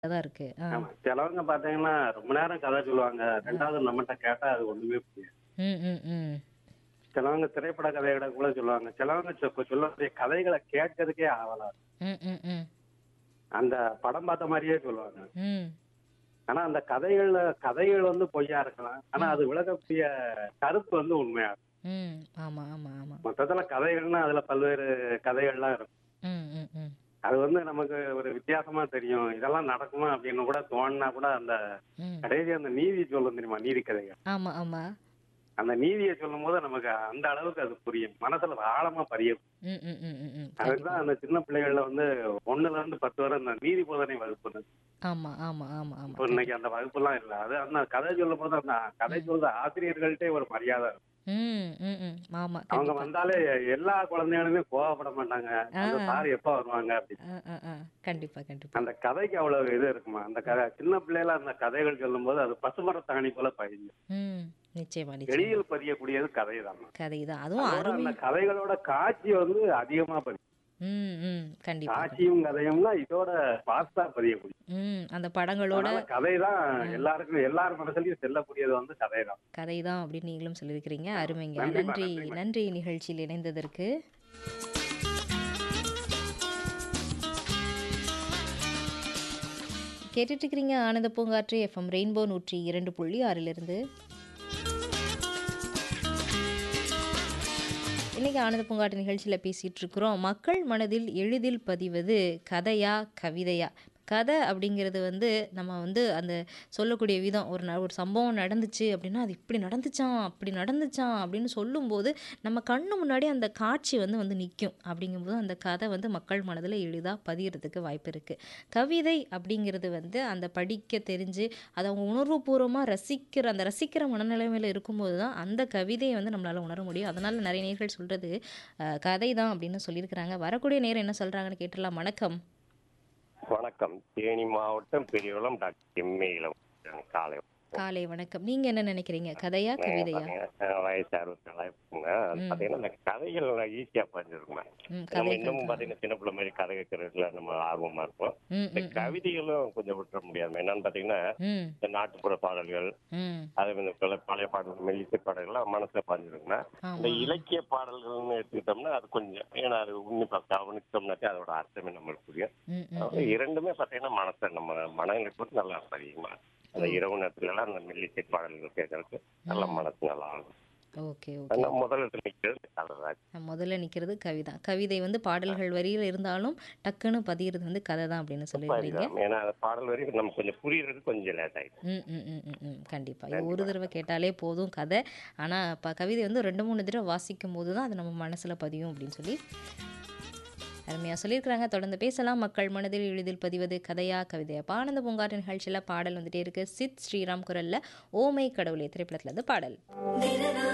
தான் இருக்கு. ஆ. ஆமா. சிலவங்க பார்த்தீங்கன்னா, ரொம்ப நேரம் கதை சொல்லுவாங்க. 2வது நம்மட்ட கேட்டா அது ஒண்ணுமே புரியாது. ம், ம், ம். சிலவங்க திரைப்பட கதைகள கூட சொல்லுவாங்க. சிலவங்க சொ சொல்லக்கூடிய கதைகள கேட்கறதுக்கே ஆவலா இருக்கும். ம், ம், ம். அந்த படம் பார்த்த மாரியே சொல்லுவாங்க. ம். ஆனா அந்த கதைகள்ல கதைகள் வந்து பொய்யா இருக்கலாம். ஆனா அது விளக்கக்கூடிய கருத்து வந்து உண்மையா இருக்கும். ம். ஆமா, ஆமா, ஆமா. மொத்தத்துல கதைகள்னா அதுல பல்வேறு கதைகள்லாம் இருக்கும். ம், ம், ம். அது வந்து நமக்கு ஒரு வித்தியாசமா தெரியும். இதெல்லாம் நடக்குமா அப்படின்னு கூட தோணுனா கூட அந்த ம். கடைசி அந்த நீதி சொல்லும் தெரியுமா? நீதி கதைகள். ஆமா, ஆமா. அந்த நீதியை சொல்லும்போது நமக்கு அந்த அளவுக்கு அது புரியும். மனசுல ஆழமா பதியும். ம், ம், ம், ம், ம். அதுதான் கண்டிப்பா. அந்த சின்ன பிள்ளைகள்ல வந்து 1ல இருந்து 10 வரை அந்த நீதி போதனை வகுப்பு. ஆமா, ஆமா, ஆமா, ஆமா. இப்போ இன்னைக்கு அந்த வகுப்புலாம் இல்ல. அது அந்த கதை சொல்லும்போது அந்த கதை சொல்ற ஆசிரியர்கள்ட்டே ஒரு மரியாதை இருக்கும். ம், ம், ம். ஆமா, அவங்க கண்டிப்பா. வந்தாலே எல்லா குழந்தைகளுமே கோவப்பட மாட்டாங்க. அந்த ஆ. சார் எப்ப வருவாங்க அப்படின்னு. ஆ, ஆ, ஆ. கண்டிப்பா, கண்டிப்பா. அந்த கதைக்கு அவ்வளவு இது இருக்குமா? அந்த கதை சின்ன பிள்ளைல அந்த கதைகள் சொல்லும்போது அது பசுமரத்தாணி போல பதியும். ம். நிச்சயமா, நிச்சயமா. எளிதில் பதியக்கூடியது கதை தான். கதைதான். அதுவும் அதோட அருமை அந்த கதைகளோட காட்சி வந்து அதிகமா பதியும். ம், ம். கண்டிப்பா. காட்சியும் கதையும்னா இதோட ஃபாஸ்டா பதியக்கூடிய. ம். அந்த படங்களோட அதனால கதை தான் எல்லாருக்கும் எல்லார் மனசுலயும் செல்லக்கூடியது வந்து கதை தான். கதை தான் அப்படின்னு நீங்களும் சொல்லியிருக்கிறீங்க. அருமைங்க. நன்றிம்மா, நன்றி, நன்றிம்மா. நன்றி நிகழ்ச்சியில் இணைந்ததற்கு. கேட்டுட்டு இருக்கிறீங்க ஆனந்த பூங்காற்று எஃப்எம் ரெயின்போ நூற்றி இரண்டு புள்ளி ஆறிலிருந்து இன்னைக்கு ஆனந்த பூங்காட்டு நிகழ்ச்சியில் பேசிட்டு இருக்கிறோம் மக்கள் மனதில் எளிதில் பதிவது கதையா கவிதையா கதை அப்படிங்கிறது வந்து நம்ம வந்து அந்த சொல்லக்கூடிய விதம் ஒரு ந ஒரு சம்பவம் நடந்துச்சு அப்படின்னா அது இப்படி நடந்துச்சான் அப்படி நடந்துச்சான் அப்படின்னு சொல்லும்போது நம்ம கண்ணு முன்னாடி அந்த காட்சி வந்து வந்து நிற்கும் அப்படிங்கும்போது அந்த கதை வந்து மக்கள் மனதில் எளிதாக பதிகிறதுக்கு வாய்ப்பு இருக்குது கவிதை அப்படிங்கிறது வந்து அந்த படிக்க தெரிஞ்சு அதை அவங்க உணர்வுபூர்வமாக ரசிக்கிற அந்த ரசிக்கிற மனநிலைமையில் இருக்கும்போது தான் அந்த கவிதையை வந்து நம்மளால் உணர முடியும் அதனால் நிறைய நேர்கள் சொல்கிறது கதை தான் அப்படின்னு சொல்லியிருக்கிறாங்க வரக்கூடிய நேரம் என்ன சொல்கிறாங்கன்னு கேட்டுடலாம் வணக்கம் வணக்கம் தேனி மாவட்டம் பெரியகுளம் டாக்டர் எம்ஏ இளம் காலை காலை வணக்கம் நீங்கள் என்ன நினைக்கிறீங்க கதையா கவிதையா பாத்தீங்கன்னா, வயசு அறுபத்தி நாலாயிருக்குங்க அது ம். பாத்தீங்கன்னா இந்த கதைகள் ஈஸியா பதிஞ்சிருக்குமே ம் நம்ம கதைகள் இன்னமும் பாத்தீங்கன்னா சின்ன பிள்ளை மாதிரி கதை கேட்கறதுல நம்ம ஆர்வமா இருப்போம் ம் இந்த ம் ம் கவிதைகளும் கொஞ்சம் விட்டுற முடியாது என்னன்னு பாத்தீங்கன்னா ம் இந்த நாட்டுப்புற பாடல்கள் ம் அது வந்து பல பழைய பாடல்கள் மெல்லிசை பாடல்கள்லாம் மனசுல பதிஞ்சிருக்குன்னா இந்த ஆமாம் இலக்கிய பாடல்கள்னு எடுத்துக்கிட்டோம்னா அது கொஞ்சம் ஏன்னா அது உன்னிப்பா கவனிச்சோம்னாக்கா அதோட அர்த்தமே நம்மளுக்கு புரியும் ம் ம் அதாவது இரண்டுமே பார்த்தீங்கன்னா மனசை நம்ம மனங்களை போட்டு நல்லா பதியுமா அந்த இரவு நேரத்துல எல்லாம் அந்த மெல்லிசை பாடல்கள் கேட்கறதுக்கு நல்லா மனசு நல்லா ஆகும் ஓகே ஓகே ஆனா முதல்ல நிற்கிறது கதைதான் நான் முதல்ல நிற்கிறது கவிதை கவிதை வந்து பாடல்கள் வரியில் இருந்தாலும் டக்குன்னு பதிகிறது வந்து கதை தான் அப்படின்னு சொல்லியிருக்கிறீங்க அதுதான். ஏன்னா அந்த பாடல் வரைக்கும் நமக்கு கொஞ்சம் புரியறதுக்கு கொஞ்சம் லேட் ஆயிடும் ம் ம் ம் ம் ம் கண்டிப்பாக இது ஒரு தடவை கேட்டாலே போதும் கதை ஆனால் இப்போ கவிதை வந்து ரெண்டு மூணு தடவை வாசிக்கும் போது தான் அது நம்ம மனசில் பதியும் அப்படின்னு சொல்லி அருமையாக சொல்லியிருக்கிறாங்க தொடர்ந்து பேசலாம் மக்கள் மனதில் எளிதில் பதிவது கதையா கவிதையா ஆனந்த பூங்காட்டு நிகழ்ச்சியில் பாடல் வந்துட்டே இருக்கு சித் ஸ்ரீராம் குரலில் ஓமை கடவுளே திரைப்படத்துல இருந்து பாடல்